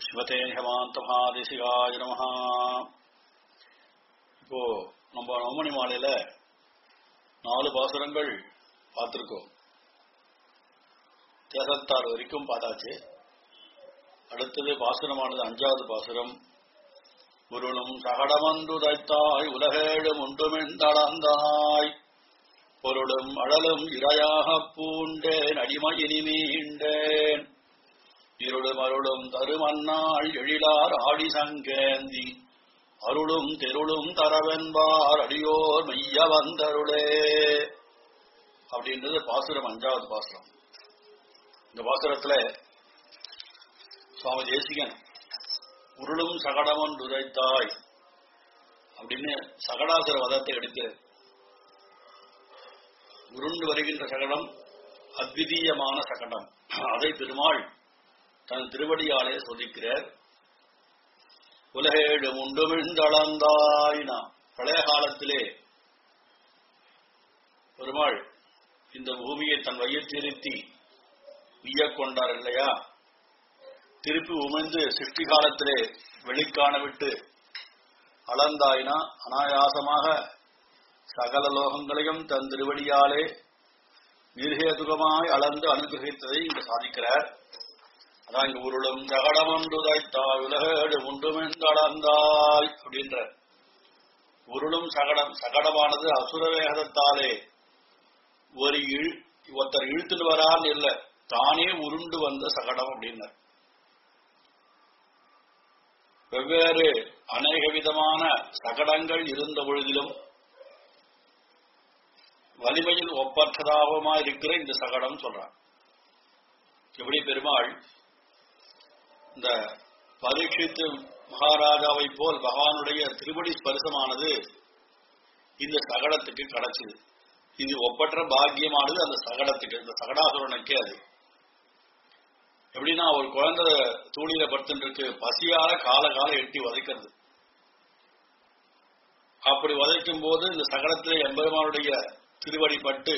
ஸ்ரீமதே ஹேமாந்த மகாதேசிகாய நமஹ இப்போ நம்ம நவமணி மாலையில நாலு பாசுரங்கள் பார்த்திருக்கோம் தேசத்தார் வரைக்கும் பார்த்தாச்சு அடுத்தது பாசுரமானது அஞ்சாவது பாசுரம் உருளும் சகடமன்றுதைத்தாய் உலகேழும் ஒன்றுமெந்தளந்தாய் பொருளும் அழலும் இரையாகப் பூண்டேன் அடிமையினி மீண்டேன் இருளும் அருளும் தருமன்னாள் எழிலார் ஆடி சங்கேந்தி அருளும் தெருளும் தரவென்பார் அடியோர் மைய வந்தருளே அப்படின்றது பாசுரம் அஞ்சாவது பாசுரம் இந்த பாசுரத்துல சுவாமி தேசிகன் உருளும் சகடமன் உதைத்தாய் அப்படின்னு சகடாசுர வதத்தை எடுக்கிறது உருண்டு வருகின்ற சகடம் அத்விதீயமான சகடம் அதை பெருமாள் தன் திருவடியாலே சோதிக்கிறார் உலகேடு முண்டுமிழ்ந்தளந்தாயினா பழைய காலத்திலே பெருமாள் இந்த பூமியை தன் வயிற்றிருத்தி உய்யக் கொண்டார் இல்லையா திருப்பி உமிழ்ந்து சிருஷ்டி காலத்திலே வெளிக்காண விட்டு அளந்தாயினா அனாயாசமாக சகல லோகங்களையும் தன் திருவடியாலே நிர்ஹேதுகமாய் அளந்து அனுகிரகித்ததை இங்கு சாதிக்கிறார் அதான் இங்க உருளும் சகடமொன்றுதைத்தாய் உலகேடு உண்டுமென்றளந்தாய் அப்படின்ற உருளும் சகடம் சகடமானது அசுர வேகத்தாலே ஒரு இழ் ஒருத்தர் இழுத்துட்டு வரான்னு இல்ல தானே உருண்டு வந்த சகடம் அப்படின்னார் வெவ்வேறு அநேக விதமான சகடங்கள் இருந்த பொழுதிலும் வலிமையில் ஒப்பற்றதாகமா இருக்கிற இந்த சகடம் சொல்றான் எப்படி பெருமாள் இந்த பரீட்சித்து மகாராஜாவை போல் பகவானுடைய திருவடி ஸ்பரிசமானது இந்த சகடத்துக்கு கிடைச்சது இது ஒப்பற்ற பாக்கியமானது அந்த சகடத்துக்கு இந்த சகடாசுரனுக்கே அது எப்படின்னா ஒரு குழந்தை தூளியில படுத்துட்டு இருக்கு பசியால கால கால எட்டி வதைக்கிறது அப்படி வதைக்கும் போது இந்த சகடத்திலே எம்பெருமானுடைய திருவடி பட்டு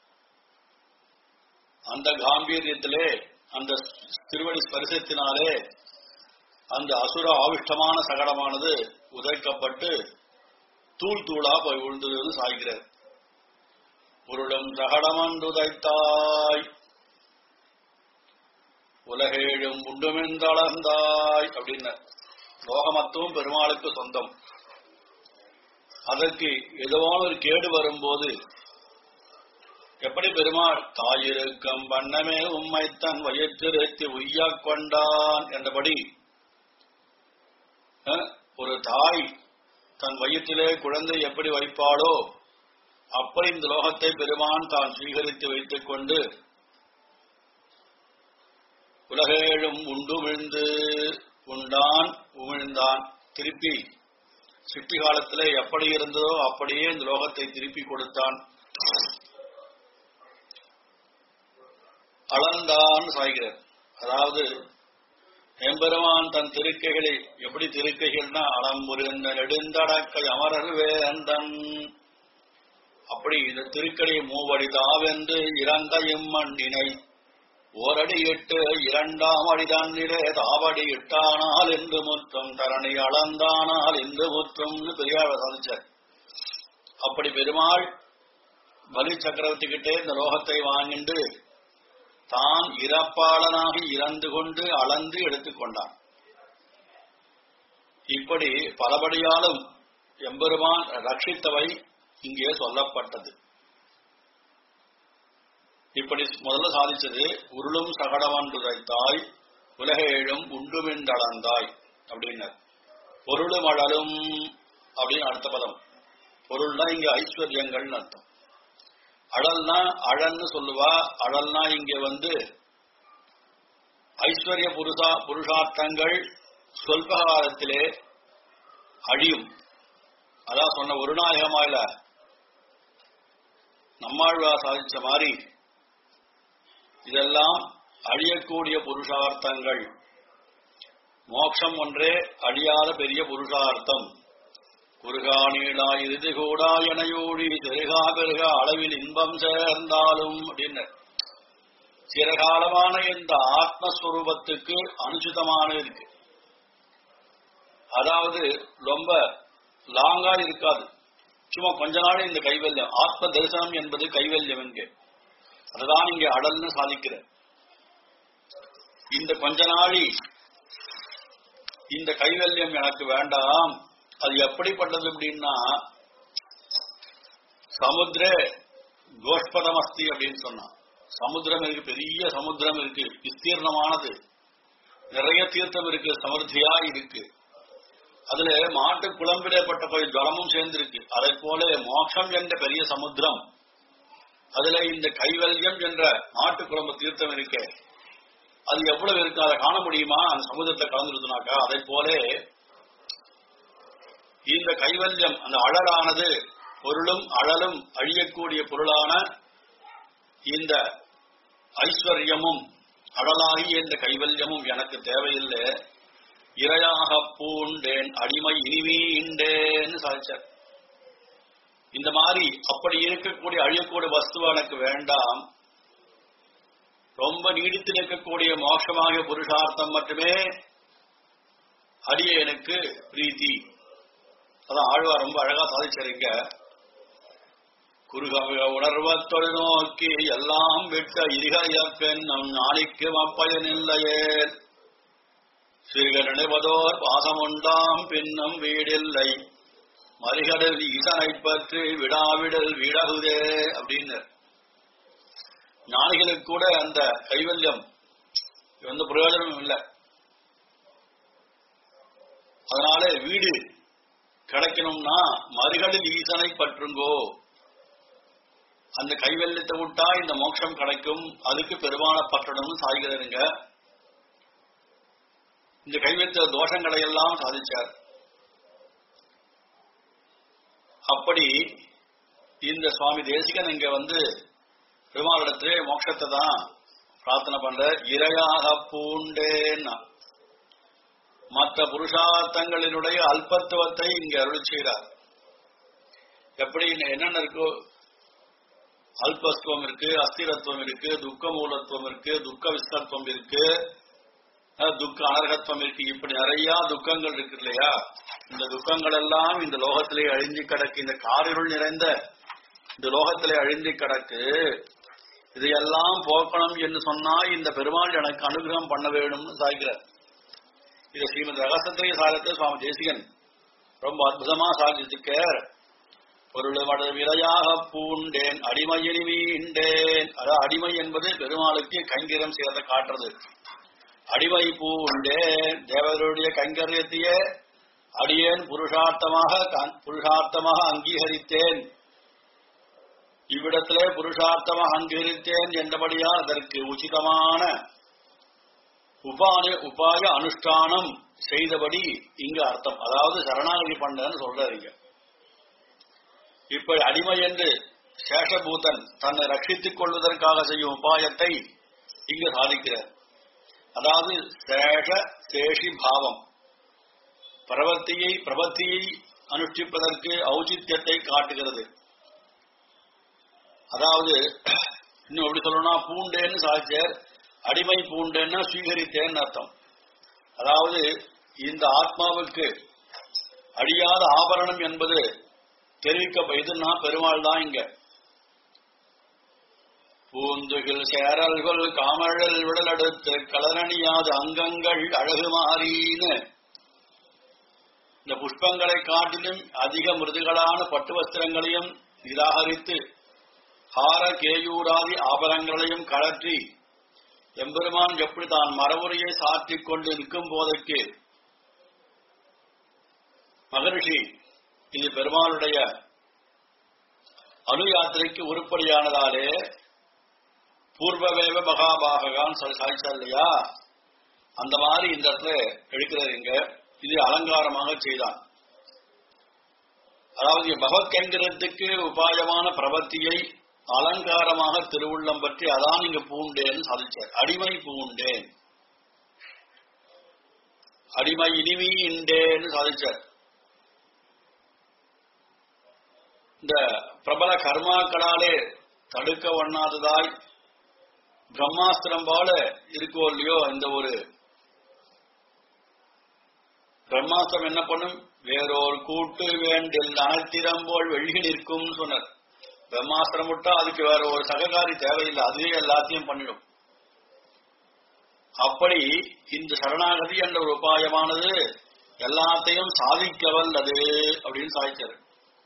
அந்த காம்பீரியத்திலே அந்த திருவடி ஸ்பரிசத்தினாலே அந்த அசுர ஆவிஷ்டமான சகடமானது உதைக்கப்பட்டு தூள் தூளா போய் விழுந்தது சாய்கிறார் பொருளும் சகடமண்டுதைத்தாய் உலகேழும் உண்டுமெந்தளந்தாய் அப்படின்னு லோகமத்துவம் பெருமாளுக்கு சொந்தம் அதற்கு எதுவான ஒரு கேடு வரும்போது எப்படி பெருமாள் தாயிருக்கம் வண்ணமே உம்மை தன் வயிற்றிருத்தி உய்யாக் கொண்டான் என்றபடி ஒரு தாய் தன் வயிற்றிலே குழந்தை எப்படி வைப்பாளோ அப்படி இந்த லோகத்தை பெருமான் தான் சுவீகரித்து வைத்துக் கொண்டு உலகேழும் உண்டு விழுந்து உண்டான் உமிழ்ந்தான் திருப்பி சிட்டி காலத்திலே எப்படி இருந்ததோ அப்படியே இந்த லோகத்தை திருப்பி கொடுத்தான் அளந்தான் சாய்கிறார் அதாவது எம்பெருமான் தன் திருக்கைகளை எப்படி திருக்கைகள்னா அளம்புரிந்த நெடுந்தடக்கை அமரர் வேந்தன் அப்படி இந்த திருக்கடை மூவடி தாவென்று இறந்தையும் மண்ணினை ஓரடி இட்டு இரண்டாம் அடி தன்னிலே தாவடி இட்டானால் என்று முற்றும் தரணி அளந்தானால் என்று முற்றும்னு பெரியார் சாதிச்சார் அப்படி பெருமாள் பலி சக்கரவர்த்தி கிட்டே இந்த லோகத்தை வாங்கிண்டு தான் இறப்பாளனாக இறந்து கொண்டு அளந்து எடுத்துக்கொண்டான் இப்படி பலபடியாலும் எம்பெருமான் ரட்சித்தவை இங்கே சொல்லப்பட்டது இப்படி முதல்ல சாதிச்சது உருளும் சகடமன்றுதைத்தாய் உலகேழும் உண்டுமென்றளந்தாய் அப்படின்னார் பொருளும் அழலும் அப்படின்னு அடுத்த பதம் பொருள்னா இங்க ஐஸ்வர்யங்கள்னு அர்த்தம் அழல்னா அழல்னு சொல்லுவா அழல்னா இங்க வந்து ஐஸ்வர்ய புருஷா புருஷார்த்தங்கள் சொல்ப காலத்திலே அழியும் அதான் சொன்ன ஒரு நாயகமாயில நம்மாழ்வா சாதிச்ச மாதிரி இதெல்லாம் அழியக்கூடிய புருஷார்த்தங்கள் மோட்சம் ஒன்றே அழியாத பெரிய புருஷார்த்தம் குருகா நீளா இறுதி கூடா எனையோடி பெருகா பெருகா அளவில் இன்பம் சேர்ந்தாலும் அப்படின்னு சிறகாலமான இந்த ஆத்மஸ்வரூபத்துக்கு அனுச்சிதமான இருக்கு அதாவது ரொம்ப லாங்கா இருக்காது சும்மா கொஞ்ச நாள் இந்த கைவல்யம் ஆத்ம தரிசனம் என்பது கைவல்யம் என்க அதுதான் இங்க அடல்னு சாதிக்கிற இந்த கொஞ்ச நாளி இந்த கைவல்யம் எனக்கு வேண்டாம் அது எப்படிப்பட்டது அப்படின்னா சமுத்திர கோஷ்பதம் அஸ்தி அப்படின்னு சொன்னான் சமுத்திரம் இருக்கு பெரிய சமுத்திரம் இருக்கு விஸ்தீர்ணமானது நிறைய தீர்த்தம் இருக்கு சமர்த்தியா இருக்கு அதுல மாட்டு குழம்பிடப்பட்ட போய் ஜலமும் சேர்ந்திருக்கு அதை போல மோட்சம் என்ற பெரிய சமுத்திரம் அதுல இந்த கைவல்யம் என்ற மாட்டு குழம்பு தீர்த்தம் இருக்கு அது எவ்வளவு இருக்கு அதை காண முடியுமா அந்த சமுதிரத்தை கலந்துருதுனாக்கா அதை போல இந்த கைவல்யம் அந்த அழலானது பொருளும் அழலும் அழியக்கூடிய பொருளான இந்த ஐஸ்வர்யமும் அழலாகிய இந்த கைவல்யமும் எனக்கு தேவையில்லை இரையாக பூண்டேன் அடிமை இனிவீண்டேன்னு சாதிச்சார் இந்த மாதிரி அப்படி இருக்கக்கூடிய அழியக்கூடிய வஸ்து எனக்கு வேண்டாம் ரொம்ப நீடித்து நிற்கக்கூடிய மோட்சமாக புருஷார்த்தம் மட்டுமே அடிய எனக்கு பிரீத்தி அதான் ஆழ்வார் ரொம்ப அழகா சாதிச்சிருங்க குறுகமிக உணர்வத் தொலைநோக்கி எல்லாம் விட்ட இருகைய பெண்ணும் நாளைக்கு அப்பயனில்லையே சிறுக நினைவதோர் பாசமுண்டாம் பின்னும் வீடில்லை மறிகடல் ஈசனை பற்றி விடாவிடல் விடகுதே அப்படின்னு ஞானிகளுக்கு கூட அந்த கைவல்யம் எந்த பிரயோஜனமும் இல்லை அதனால வீடு கிடைக்கணும்னா மறுகளில் ஈசனை பற்றுங்கோ அந்த கைவல்யத்தை விட்டா இந்த மோட்சம் கிடைக்கும் அதுக்கு பெருமான பற்றணும்னு சாய்கிறதுங்க இந்த கைவல்ய தோஷங்களை எல்லாம் சாதிச்சார் அப்படி இந்த சுவாமி தேசிகன் இங்க வந்து பெருமாளிடத்திலே மோட்சத்தை தான் பிரார்த்தனை பண்ற இரையாக பூண்டேன்னா மற்ற புருஷார்த்தங்களினுடைய அல்பத்துவத்தை இங்க அருள் செய்கிறார் எப்படி என்னென்ன இருக்கோ அல்பஸ்துவம் இருக்கு அஸ்திரத்துவம் இருக்கு துக்க மூலத்துவம் இருக்கு துக்க விஸ்தத்துவம் இருக்கு அஹ் துக்க அனர்கத்துவம் இருக்கு இப்படி நிறைய துக்கங்கள் இருக்கு இல்லையா இந்த துக்கங்கள் எல்லாம் இந்த லோகத்திலே அழிஞ்சு கிடக்கு இந்த காரிருள் நிறைந்த இந்த லோகத்திலே அழிஞ்சு கிடக்கு இதையெல்லாம் போக்கணும் என்று சொன்னா இந்த பெருமாள் எனக்கு அனுகிரகம் பண்ண வேணும்னு சாய்கிறார் இது ஸ்ரீமத் ரகசத்திரிய சாரத்தை சுவாமி தேசிகன் ரொம்ப அற்புதமா சாதிச்சிருக்கார் பொருள் மட விலையாக பூண்டேன் அடிமையினி வீண்டேன் அதாவது அடிமை என்பது பெருமாளுக்கு கைங்கரம் செய்யறத காட்டுறது அடிமை பூண்டேன் தேவருடைய கைங்கரியத்தையே அடியேன் புருஷார்த்தமாக கண்- புருஷார்த்தமாக அங்கீகரித்தேன் இவ்விடத்திலே புருஷார்த்தமாக அங்கீகரித்தேன் என்றபடியால் அதற்கு உச்சிதமான உபாய உபாய அனுஷ்டானம் செய்தபடி இங்க அர்த்தம் அதாவது சரணாகதி பண்ணன்னு சொல்றாரு இங்க இப்ப அடிமை என்று சேஷபூதன் தன்னை ரட்சித்துக் கொள்வதற்காக செய்யும் உபாயத்தை இங்கு சாதிக்கிறார் அதாவது சேஷ சேஷி பாவம் பிரவர்த்தியை பிரபத்தியை அனுஷ்டிப்பதற்கு ஔச்சித்யத்தை காட்டுகிறது அதாவது இன்னும் எப்படி சொல்லணும்னா பூண்டேன்னு சாதிச்சார் அடிமை பூண்டேன்னா ஸ்வீகரித்தேன்னு அர்த்தம் அதாவது இந்த ஆத்மாவுக்கு அழியாத ஆபரணம் என்பது தெரிவிக்க இதுன்னா பெருமாள் தான் இங்க பூந்துகில் சேரல்கள் காமழல் விடலடுத்து கலரணியாத அங்கங்கள் அழகு மாறின்னு இந்த புஷ்பங்களை காட்டிலும் அதிக மிருதுகளான பட்டு வஸ்திரங்களையும் நிராகரித்து ஹார கேயூராதி ஆபரங்களையும் கழற்றி எம்பெருமான் எப்படி தான் மரபுரையை சாற்றிக் கொண்டு நிற்கும் போதற்கு மகரிஷி இது பெருமாளுடைய அணு யாத்திரைக்கு உருப்படியானதாலே பூர்வவேவ மகாபாககான் சொல்லி சாதிச்சா இல்லையா அந்த மாதிரி இந்த இடத்துல எடுக்கிறார் இங்க இது அலங்காரமாக செய்தான் அதாவது பகவத் என்கிறதுக்கு உபாயமான பிரபத்தியை அலங்காரமாக திருவுள்ளம் பற்றி அதான் இங்க பூண்டேன்னு சாதிச்சார் அடிமை பூண்டேன் அடிமை இனிமி இண்டேன்னு சாதிச்சார் இந்த பிரபல கர்மாக்களாலே தடுக்க ஒண்ணாததாய் பிரம்மாஸ்திரம் போல இருக்கோ இல்லையோ இந்த ஒரு பிரம்மாஸ்திரம் என்ன பண்ணும் வேறொரு கூட்டு வேண்டில் அனைத்திடம் போல் வெள்ளி நிற்கும் சொன்னார் பிரம்மாஸ்திரம் விட்டா அதுக்கு வேற ஒரு சககாரி தேவையில்லை அதுவே எல்லாத்தையும் பண்ணிடும் அப்படி இந்த சரணாகதி என்ற ஒரு உபாயமானது எல்லாத்தையும் சாதிக்க வல்லது அப்படின்னு சாதிச்சாரு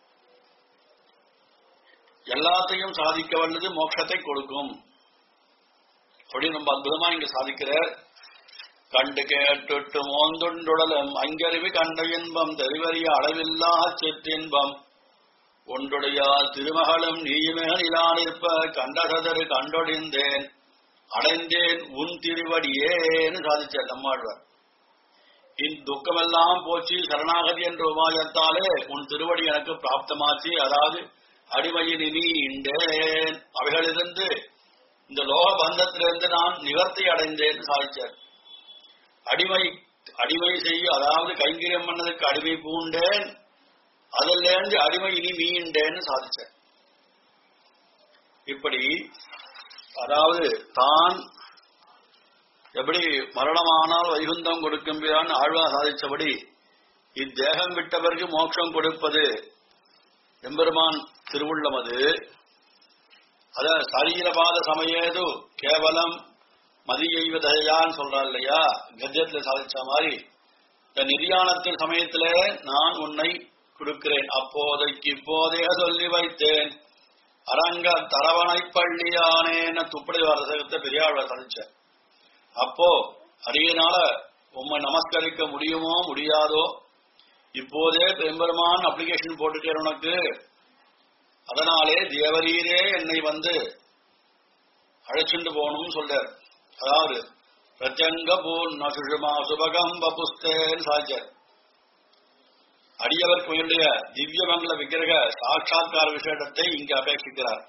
எல்லாத்தையும் சாதிக்க வல்லது மோட்சத்தை கொடுக்கும் அப்படின்னு ரொம்ப அற்புதமா இங்க சாதிக்கிறார் கண்டு கேட்டுட்டு மோந்துண்டுடலும் அங்கறிவு கண்ட இன்பம் தெரிவறிய அளவில்லா சிற்றின்பம் ஒன்றுடையால் திருமகளும் நீயுமே நிலானிற்ப கண்டசதரு கண்டொடிந்தேன் அடைந்தேன் உன் திருவடியேன்னு சாதிச்சார் நம்மாழ்வார் இன் துக்கமெல்லாம் போச்சு சரணாகதி என்ற உபாயத்தாலே உன் திருவடி எனக்கு பிராப்தமாச்சு அதாவது அடிமையின் நீண்டேன் அவைகளிலிருந்து இந்த லோக பந்தத்திலிருந்து நான் நிவர்த்தி அடைந்தேன் சாதிச்சார் அடிமை அடிமை செய்ய அதாவது கைங்கரியம் பண்ணதுக்கு அடிமை பூண்டேன் அதிலிருந்து அடிமை இனி மீண்டேன்னு சாதிச்சார் இப்படி அதாவது தான் எப்படி மரணமானால் வைகுந்தம் கொடுக்கும்பிறான் ஆழ்வா சாதிச்சபடி இத்தேகம் விட்டவருக்கு மோட்சம் கொடுப்பது எம்பெருமான் திருவுள்ளம் அது அத சரீரபாத சமயேது கேவலம் மதியைவதையான்னு சொல்றான் இல்லையா கஜத்துல சாதிச்ச மாதிரி இந்த நிதியானத்தின் சமயத்துல நான் உன்னை கொடுக்கிறேன் அப்போதைக்கு இப்போதே சொல்லி வைத்தேன் அரங்க தரவணை பள்ளியானேன்னு துப்படி வரசகத்தை பெரியாழ்வார் சாதிச்ச அப்போ அரியனால உம்மை நமஸ்கரிக்க முடியுமோ முடியாதோ இப்போதே பெரும்பெருமான் அப்ளிகேஷன் போட்டுட்டேன் உனக்கு அதனாலே தேவரீரே என்னை வந்து அழைச்சிட்டு போகணும்னு சொல்றார் அதாவது பிரத்யங்க பூர்ண சுஷுமா சுபகம் பபுஸ்தேன்னு சாதிச்சார் அடியவர் கோயிலுடைய திவ்யமங்கல விக்கிரக சாட்சாத்கார விசேஷத்தை இங்கு அபேட்சிக்கிறார்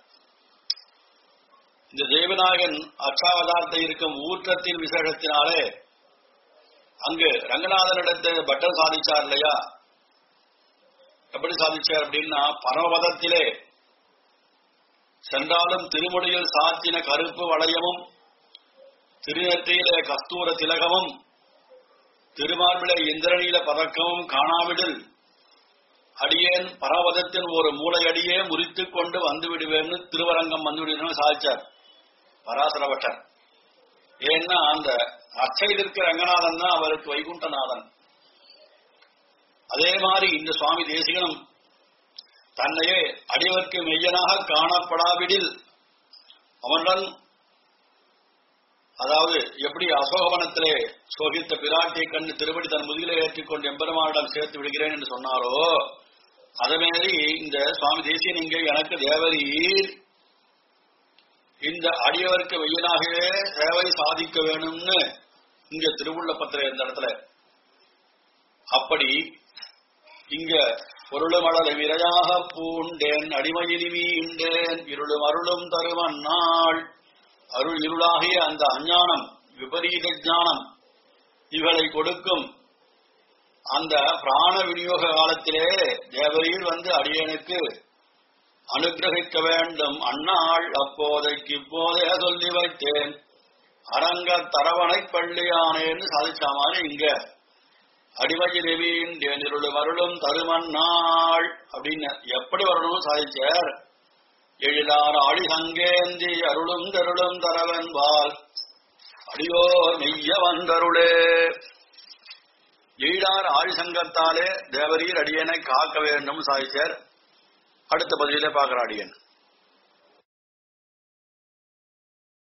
இந்த தேவநாயகன் அச்சாவதாரத்தை இருக்கும் ஊற்றத்தின் விசேஷத்தினாலே அங்கு ரங்கநாதனிடத்தை பட்டர் சாதிச்சார் இல்லையா எப்படி சாதிச்சார் அப்படின்னா பரமபதத்திலே சென்றாலும் திருமுடியில் சாத்தின கருப்பு வளையமும் திருநெற்றியிலே கஸ்தூர திலகமும் திருமார்பிலே இந்திரநீல பதக்கமும் காணாவிடில் அடியேன் பரவதத்தின் ஒரு மூளை அடியே முறித்துக் கொண்டு வந்து விடுவேன்னு திருவரங்கம் வந்து விடுவேன்னு சாதிச்சார் பராசரபட்டர் ஏன்னா அந்த அச்சையில் இருக்கிற ரங்கநாதன் தான் அவருக்கு வைகுண்டநாதன் அதே மாதிரி இந்த சுவாமி தேசிகனும் தன்னையே அடியவர்க்கு மெய்யனாக காணப்படாவிடில் அவனுடன் அதாவது எப்படி அசோகவனத்திலே சோகித்த பிராட்டியை கண்டு திருப்படி தன் முதுகிலே ஏற்றிக்கொண்டு எம்பெருமானிடம் சேர்த்து விடுகிறேன் என்று சொன்னாரோ அதேமாரி இந்த சுவாமி தேசியன் இங்கே எனக்கு தேவரீர் இந்த அடியவருக்கு வெய்யனாகவே சேவை சாதிக்க வேணும்னு இங்க திருவுள்ளப்பத்திர இந்த இடத்துல அப்படி இங்க பொருளுமளல விரையாக பூண்டேன் அடிமையினி மீண்டேன் இருளும் அருளும் தருமன்னாள் அருள் இருளாகிய அந்த அஞ்ஞானம் விபரீத ஞானம் இவளை கொடுக்கும் அந்த பிராண விநியோக காலத்திலே தேவரீர் வந்து அடியனுக்கு அனுகிரகிக்க வேண்டும் அந்நாள் அப்போதைக்கு இப்போதே சொல்லி வைத்தேன் அரங்க தரவணை பள்ளியானேன்னு சாதிச்ச மாதிரி இங்க அடிமகிரவின் தேனிருளும் அருளும் தருமன்னாள் அப்படின்னு எப்படி வரணும்னு சாதிச்சார் எழிலார் ஆடி சங்கேந்தி அருளும் தருளும் தரவன்பால் அடியோர் மெய்ய வந்தருளே எழிலார் ஆழி சங்கத்தாலே தேவரீர் அடியனை காக்க வேண்டும் சாதிச்சார் அடுத்த பதிலே பார்க்கிற அடியன்